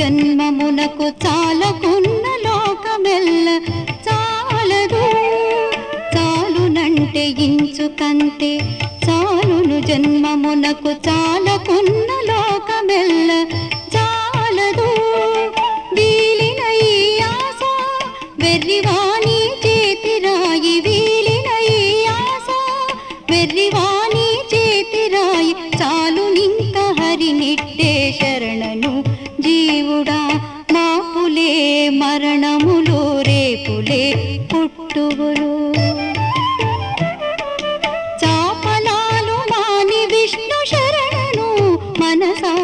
జన్మమునకు చాలకున్న లోకమెల్ల చాలదు చాలునంటే ఇంచుకంతే చాలును జన్మమునకు చాలకున్న లోకమెల్ల చాలదు వీలిన ఈ ఆశ వెర్రివాణి చేతిరాయి వీలిన ఈ ఆశ వెర్రివాణి చేతిరాయి చాలు నింక హరినిట్టే శరణను జీవుడా మాపులే మరణములు రేపులే పుట్టువులు చాపలాలు మాని విష్ణు శరణను మనసా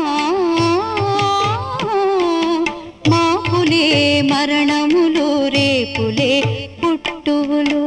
మాపులే మరణములు రేపులే పుట్టువులు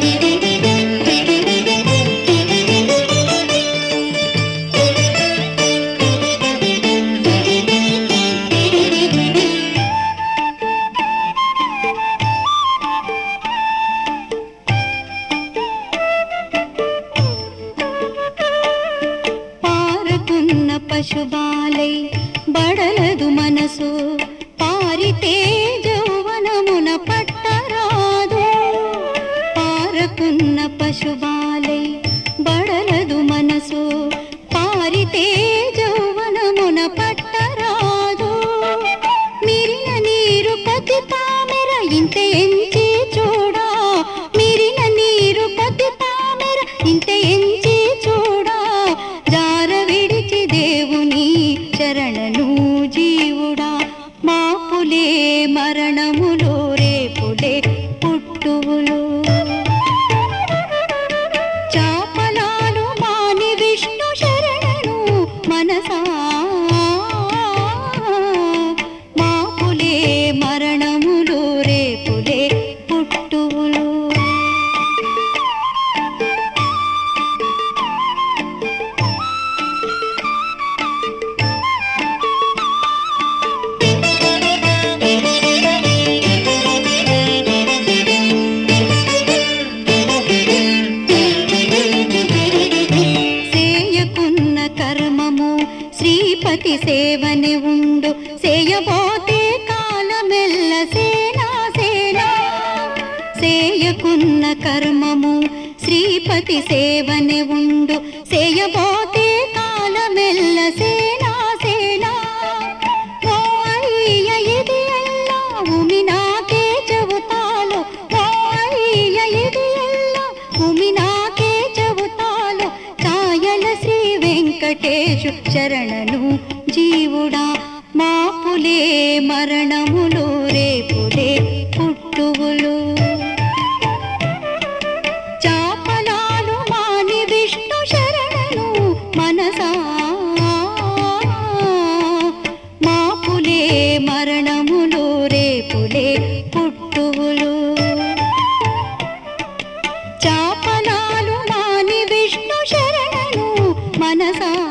పారకున్న పశుబాలై బడలదు మనసు పారితే జౌవనమున పట్టరాదు పారకున్న పశుబాలై బడలదు మనసు పారితే జౌవనమున పట్టరాదు మిరిన నీరు పతి తామెర ఇంత ఎంచి చూడా మిరిన నీరు పతి తామెర ఇంత ఎంచి చూడా జార విడిచి దేవుని శరణను జీవుడా మాపులే మరణములో రేపులే పుట్టువులు చాపలాలు మాని విష్ణు శరణను మనసా మాపులే మరణములు రేపులే పుట్టువులు సేయకున్న కర్మము శ్రీపతి సేవని ఉండు సేయబోతే కాలమెల్ల సేనా సేనా సేయకున్న కర్మము శ్రీపతి సేవని ఉండు సేయబోతే కాలమెల్ల సేనా సేనా ఓ అయ్య ఇది ಎಲ್ಲ ಉಮಿ ನಾಕೆ చెబుతాలో ఓ అయ్య ఇది ಎಲ್ಲ ఉమి నాకే చెబుతాలో ఛాయల శ్రీ వెంకటేశు శరణను జీవుడా మాపులే మరణములు రేపులే పుట్టువులు చాపలాలు మాని విష్ణు శరణను మనసా మాపులే మరణములు రేపులే పుట్టువులు చాపలాలు మాని విష్ణు శరణను మనసా